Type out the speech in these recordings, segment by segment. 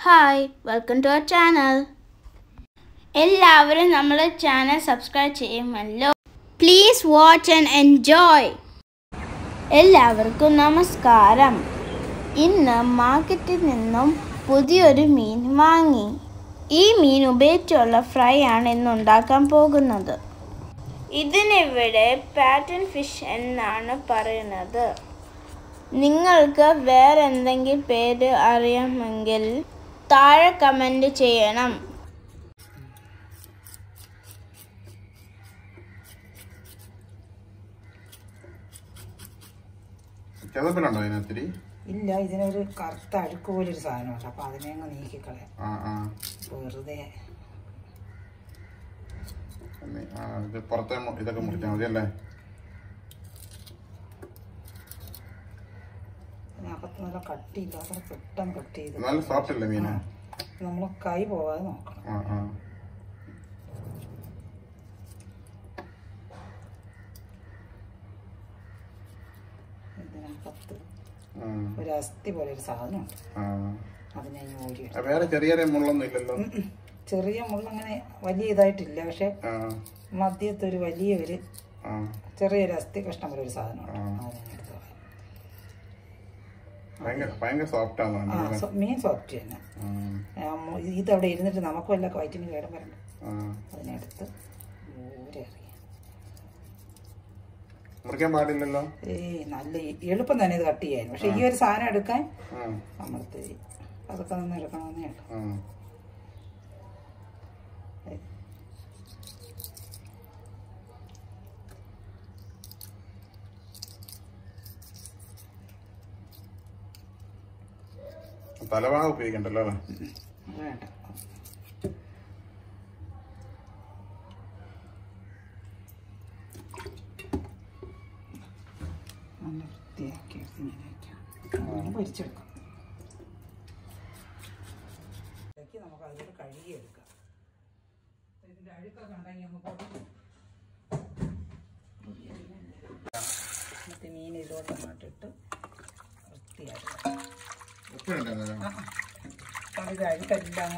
Hi welcome to our channel എല്ലാവരും നമ്മളെ channel subscribe ചെയ്യുമല്ലോ പ്ലീസ് വാച്ച് ആൻഡ് എൻജോയ് എല്ലാവർക്കും നമസ്കാരം ഇന്ന് മാർക്കറ്റിൽ നിന്നും പുതിയൊരു മീൻ വാങ്ങി ഈ മീൻ ഉപയോഗിച്ചുള്ള ഫ്രൈ ആണ് ഇന്ന് ഉണ്ടാക്കാൻ പോകുന്നത് ഇതിനിവിടെ പാറ്റൻ ഫിഷ് എന്നാണ് പറയുന്നത് നിങ്ങൾക്ക് വേറെ എന്തെങ്കിലും പേര് അറിയാമെങ്കിൽ താഴെ കമൻറ്റ് ചെയ്യണം ചെതപ്പിലുണ്ടോ അതിനൊത്തിരി ഇല്ല ഇതിനൊരു കറുത്ത അഴുക്ക് പോലൊരു സാധനമുണ്ട് അപ്പൊ അതിനെ അങ്ങ് നീക്കിക്കളയാം ആ ആ വെറുതെ എന്നി- ആ, ഇത് പുറത്തെ മു- ഇതൊക്കെ മുറിച്ചാൽ മതി അല്ലേ ഇതിനകത്ത് നല്ല കട്ടിയില്ലാത്ത പെട്ടെന്ന് കട്ട് ചെയ്ത് നല്ല സോഫ്റ്റ് അല്ലേ മീന് നമ്മൾ കൈ പോകാതെ നോക്കണം ആ ആ ഇതിനകത്ത് ഉം. ഒരു അസ്ഥി പോലെ ഒരു സാധനമുണ്ട് ആ. അത് ഞാൻ ഇനി ഊരി ആ, വേറെ ചെറിയ ചെറിയ മുള്ളൊന്നും ഇല്ലല്ലോ ഉം. ചെറിയ മുള്ളങ്ങനെ വലിയ ഇതായിട്ടില്ല പക്ഷെ ആ മധ്യത്തെ ഒരു വലിയ ഒരു ആ ചെറിയൊരു അസ്ഥി കഷ്ണം പോലെ ഒരു സാധനമുണ്ട് ആ. അത് ഞാൻ എടുത്ത് കളയാം. ഭയങ്കര ഭയങ്കര സോഫ്റ്റ് ആ ആണ് സോ- മീൻ സോഫ്റ്റ് തന്നെ ആ, മു- ഇതവിടെ ഇരുന്നിട്ട് നമുക്ക് വല്ല വയറ്റിന് കേടം വരണ്ട അതിനടുത്ത് ദൂരെ അറിയാം മുറിക്കാൻ പാടില്ലല്ലോ ഏയ് നല്ല എ- എളുപ്പം തന്നെ ഇത് കട്ട് ചെയ്യാൻ പക്ഷെ ഈ ഒരു സാധനം എടുക്കാൻ ആ നമ്മളത്തെ അതൊക്കെ നിന്ന് എടുക്കണമെന്നേ ഉള്ളൂ ആ തലഭാഗം ഉപയോഗിക്കണ്ടല്ലോ അല്ലേ അത് വേണ്ട നല്ല വൃത്തിയാക്കി എടുത്ത് ഇങ്ങനെ വയ്ക്കാം അങ്ങനെ പൊരിച്ചെടുക്കാം ഇടയ്ക്ക് നമുക്ക് അതിൽ കഴുകിയെടുക്കാം ഇതിൻ്റെ അഴുക്കൊക്കെ ഉണ്ടെങ്കിൽ ഒന്ന് പൊടി എന്നിട്ട് മീൻ ഇതിലോട്ട് അങ്ങോട്ട് ഇട്ട് വൃത്തിയാക്കുക ഉപ്പിടണ്ടല്ലോ അപ്പോൾ ഇത് അഴുക്കെല്ലാം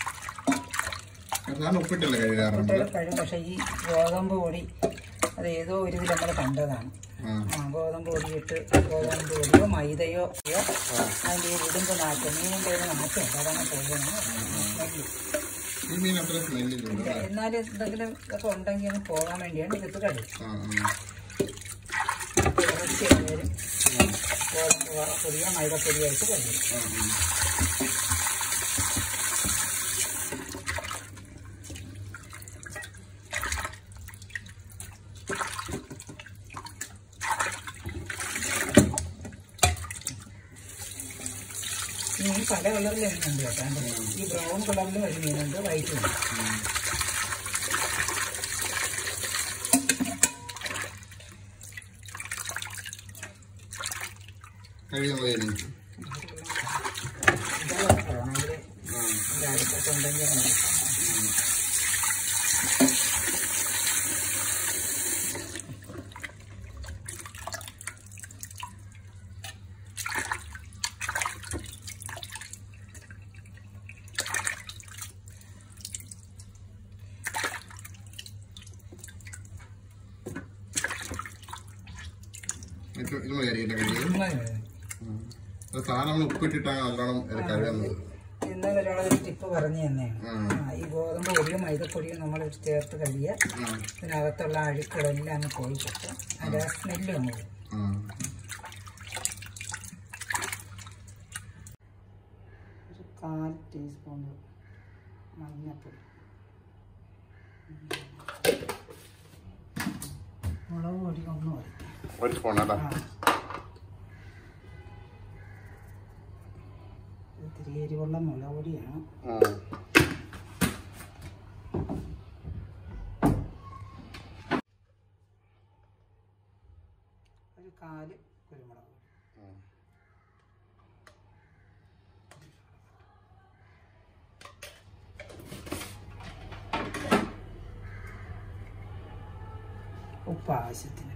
ഞാൻ ഉപ്പിട്ടല്ലേ കഴുകാറുണ്ട് കുട്ടികൾ കഴിയും പക്ഷേ ഈ ഗോതമ്പ് പൊടി അത് ഏതോ ഒരു ഇതിൽ നമ്മൾ കണ്ടതാണ് ആ ആ ഗോതമ്പ് പൊടിയിട്ട് ഗോതമ്പ് പൊടിയോ മൈദയോ ഒക്കെ അതിൻ്റെ ഈ ഇടുമ്പ് നാറ്റം മീനിൻ്റെ ഒരു നാറ്റമുണ്ട് അതാണ് പോകുന്നത് സ്മെല്ല് ഈ മീൻ അത്ര സ്മെല്ലില്ല എന്നാലും എന്തെങ്കിലും ഇതൊക്കെ ഉണ്ടെങ്കിൽ ഒന്ന് പോകാൻ വേണ്ടിയാണ് ഇതിട്ട് കഴിയും ആ ആ കുറച്ച് നേരം ഗോതമ്പ് വ- പൊടിയോ മൈദപ്പൊടിയോ ആയിട്ട് കഴിയും ആ, ആ. മീൻ പല കളറിൽ വരുന്നുണ്ട് കേട്ടോ ഈ ബ്രൗൺ കളറിൽ ഒരു മീനുണ്ട് വൈറ്റ് ഉണ്ട് കഴിയാൻ മതി എനിക്ക് ഇതൊക്കെ വേണമെങ്കിൽ ഇതിൻ്റെ അടുത്തൊക്കെ ഉണ്ടെങ്കിൽ അങ്ങനെ ഇത് ഇത് മതി അരിയില്ല കഴുകിയത് മതി. അത് സാധനം നമ്മൾ ഉപ്പിട്ടിട്ടാണ് നല്ലോണം ഇത് കഴുകുന്നത് ഇന്നലെ ഒരാളൊരു ടിപ്പ് പറഞ്ഞു തന്നെയാണ് ഉം. ആ, ഈ ഗോതമ്പ് പൊടിയും മൈദപ്പൊടിയും നമ്മൾ ചേർത്ത് കഴിയുക ആ ഇതിനകത്തുള്ള അഴുക്കുകളെല്ലാം അങ്ങ് പോയി കിട്ടും അതിൻ്റെ ആ സ്മെല്ല് അങ്ങ് പോകും ആ ഒരു കാൽ ടീസ്പൂൺ മഞ്ഞൾപ്പൊടി മുളക് പൊടി ഒന്ന് മതി ഒരു സ്പൂൺ അല്ലേ ആ ഇത്തിരി എരിവുള്ള മുളക് പൊടിയാണ് ആ ഒരു കാല് കുരുമുളക് പൊടി ഉപ്പ് ആവശ്യത്തിന്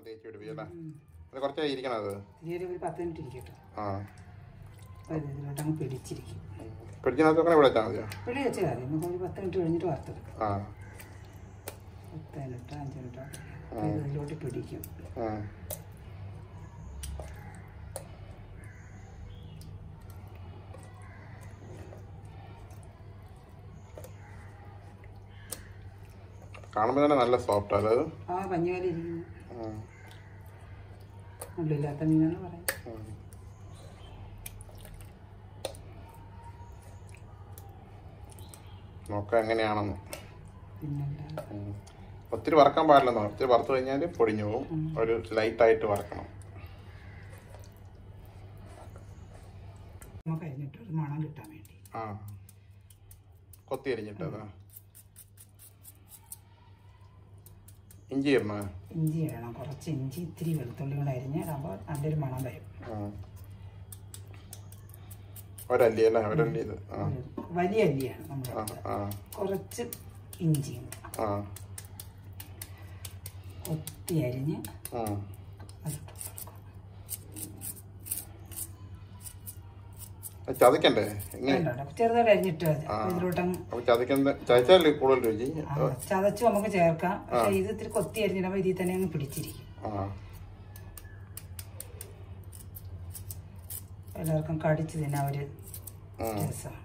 തേച്ച് പിടിപ്പിക്കും അല്ലേ അത് കുറച്ച് ഇരിക്കണം അത് ഇതിൽ ഒരു പത്ത് മിനിറ്റ് ഇരിക്കട്ടെ ആ അപ്പോൾ ഇത് ഇതിലോട്ട് അങ്ങ് പിടിച്ചിരിക്കും പിടിച്ചിനകത്ത് അങ്ങനെ വിളിച്ചാൽ മതിയോ പിടി വെച്ചാൽ മതി നമുക്ക് ഒരു പത്ത് മിനിറ്റ് കഴിഞ്ഞിട്ട് വറുത്തെടുക്കാം ആ പത്ത് മിനിറ്റ് അഞ്ച് മിനിറ്റ് ഇത് ഇതിലോട്ട് പിടിക്കും ആ കാണുമ്പോൾ തന്നെ നല്ല സോഫ്റ്റ് അല്ലേ അത് ആ പഞ്ഞുപോലെ ഇരിക്കുന്നു ആ, ഉള്ളില്ലാത്ത മീനെന്ന് പറയും ആ. നോക്കാം എങ്ങനെയാണെന്ന് പിന്നല്ല ഉം. ഒത്തിരി വറക്കാൻ പാടില്ലെന്നോ ഒത്തിരി വറുത്ത് കഴിഞ്ഞാൽ പൊടിഞ്ഞു പോകും ഒരു ലൈറ്റായിട്ട് വറക്കണം നമുക്ക് അരിഞ്ഞിട്ട് ഒരു മണം കിട്ടാൻ വേണ്ടി ആ കൊത്തി അരിഞ്ഞിട്ട് അതാ ഇഞ്ചി ഇടണോ ഇഞ്ചി വേണം കുറച്ച് ഇഞ്ചി ഇത്തിരി വെളുത്തുള്ളി കൂടെ അരിഞ്ഞ് ഇടുമ്പോൾ നല്ലൊരു മണം വരും ആ ഒരല്ലി അല്ലേ ഒരല്ലി ഇത് ആ ഒരു വലിയ അല്ലിയാണ് നമ്മൾ ആ ആ കുറച്ച് ഇഞ്ചിയും ആ ഒത്തി അരിഞ്ഞ് ആ അതിട്ട് കൊടുക്കും. അത് ചതക്കണ്ടേ എങ്ങനെ വേണ്ട, വേണ്ട. ചെറുതായിട്ട് അരിഞ്ഞിട്ട് മതി. ആ. ഇതിലോട്ടങ്ങ് അപ്പൊ ചതക്കണ്ട ചതച്ചാലേ കൂടുതൽ രുചി ആ, ചതച്ച് നമുക്ക് ചേർക്കാം പക്ഷെ ഇത് ഇത്തിരി കൊത്തി അരിഞ്ഞിടുമ്പോൾ ഇതിൽ തന്നെ അങ്ങ് പിടിച്ചിരിക്കും ആ എല്ലാവർക്കും കടിച്ച് തിന്നാൻ ഒരു ഉം. രസമാണ്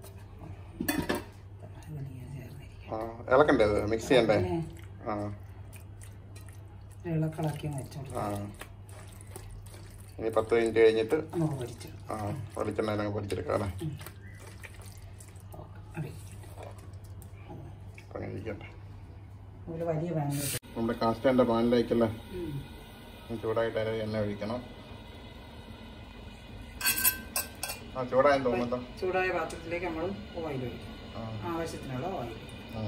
ഇതിലിങ്ങനെ ചേർന്നിരിക്കും ആ ഇളക്കണ്ടേ അത് മിക്സ് ചെയ്യണ്ടേ പിന്നെ ആ ഒരു ഇളക്കിളക്കി അങ്ങ് വെച്ച് കൊടുക്കാം ആ ഇനി പത്ത് മിനിറ്റ് കഴിഞ്ഞിട്ട് നമുക്ക് പൊരിച്ചു ആ വെളിച്ചെണ്ണയിലങ്ങ് പൊരിച്ചെടുക്കാം അല്ലേ അപ്പൊ അങ്ങനെ ഇരിക്കട്ടെ ഒരു വലിയ ബാങ്ക് നമ്മുടെ കാസ്റ്റേൻ്റെ പാനിലേക്കല്ലേ ചൂടായിട്ട് അതിൽ എണ്ണ ഒഴിക്കണം ആ ചൂടായെന്ന് തോന്നുന്നുണ്ടോ ചൂടായ പാത്രത്തിലേക്ക് നമ്മൾ ഓയിൽ ഒഴിക്കും ആ ആവശ്യത്തിനുള്ള ഓയിൽ ആ.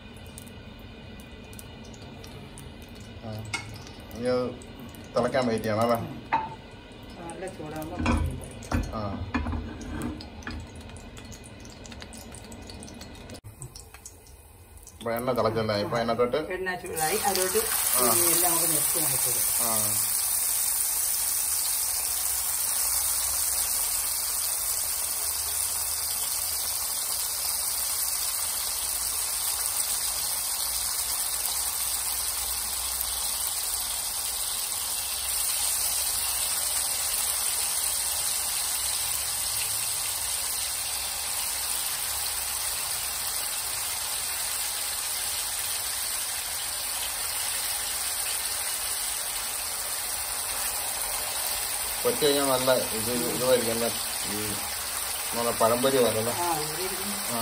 ആ. ഇനി അത് തിളക്കാൻ വെയിറ്റ് ചെയ്യണം അല്ലേ നല്ല ചൂടാകുമ്പോൾ ആ അപ്പൊ എണ്ണ തിളച്ചല്ലേ ഇപ്പൊ അതിനകത്തോട്ട് എണ്ണ ചൂടായി അതോട്ട് എല്ലാം നമുക്ക് നെക്സ്റ്റ് നടക്കുക ആ പൊരിച്ച് കഴിഞ്ഞാൽ നല്ല ഇത് ഇതുമായിരിക്കും നല്ല ഈ നല്ല പഴംപൊരി വരല്ലേ ആ ഇവിടെ ഇരിക്കുന്നു. ആ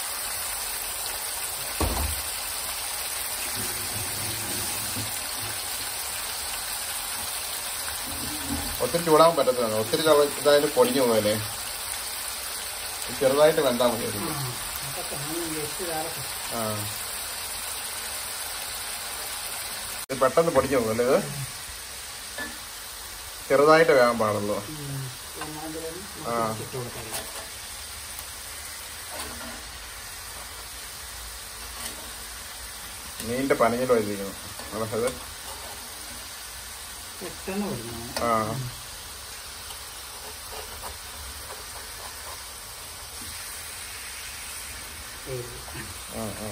ഒത്തിരി ചൂടാൻ പറ്റത്തില്ല ഒത്തിരി ചവ- ഇതായാലും പൊടിഞ്ഞു പോകല്ലേ ചെറുതായിട്ട് വെന്താൽ മതി അത്. അതൊക്കെ നമ്മൾ ജസ്റ്റ് ഇതാകട്ടെ. ആ ഇത് പെട്ടെന്ന് പൊടിഞ്ഞു പോകുമല്ലേ ഇത് ചെറുതായിട്ട് വേകാൻ പാടുള്ളൂ ഉം. എന്നാലും ആ. നമുക്ക് ഇട്ട് കൊടുക്കാം മീനിന്റെ പനഞ്ഞിൽ വച്ചിരിക്കുന്നു അത് പെട്ടെന്ന് കൊടുക്കണം ആ ആ, ആ.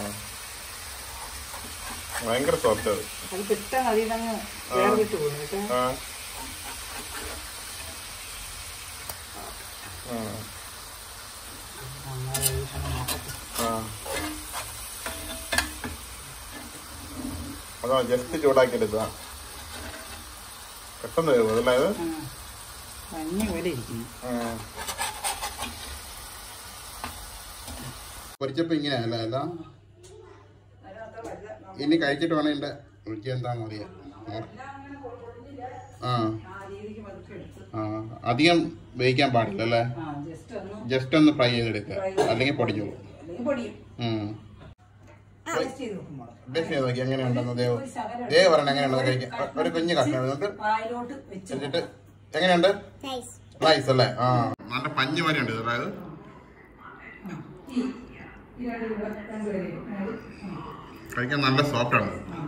ഭയങ്കര സോഫ്റ്റ് അത് അത് പെട്ടെന്ന് അതിൽ നിന്ന് വേർവിട്ട് പോകും കേട്ടോ ആ ആ അങ്ങനെ ഒരു ക്ഷണം നോക്കട്ടെ. ആ അതോ ജസ്റ്റ് ചൂടാക്കി എടുക്കുക പെട്ടെന്ന് വരുമോ അതല്ലേ ഇത് ആ. മഞ്ഞ പോലെ ഇരിക്കുന്നു പൊരിച്ചപ്പോ ഇങ്ങനെയല്ല അല്ല ഇനി കഴിച്ചിട്ട് വേണം എന്റെ രുചി എന്താണെന്ന് അറിയാം ആ ആ രീതിക്ക് പതുക്കെ എടുത്ത് ആ അധികം വേവിക്കാൻ പാടില്ല അല്ലേ ആ ജസ്റ്റ് ഒന്ന് ജസ്റ്റ് ഒന്ന് ഫ്രൈ ചെയ്തെടുക്കുക അല്ലെങ്കിൽ പൊടിഞ്ഞു പോകും അല്ലെങ്കിൽ പൊടിയും ഉം. ടേസ്റ്റ് ചെയ്ത് നോക്കുമ്പോൾ ടേസ്റ്റ് ചെയ്ത് നോക്കി എങ്ങനെയുണ്ടെന്ന് ദേവ് ദേവ് പറയണ എങ്ങനെയുണ്ടെന്ന് കഴിക്കാം ഒരു കുഞ്ഞു കഷ്ണം എടുത്തിട്ട് വായിലോട്ട് വെച്ച് എന്നിട്ട് എങ്ങനെയുണ്ട് നൈസ് അല്ലേ ആ നല്ല പഞ്ഞ് വരെ ഉണ്ട് അതായത് കഴിക്കാൻ നല്ല സോഫ്റ്റ് ആണ്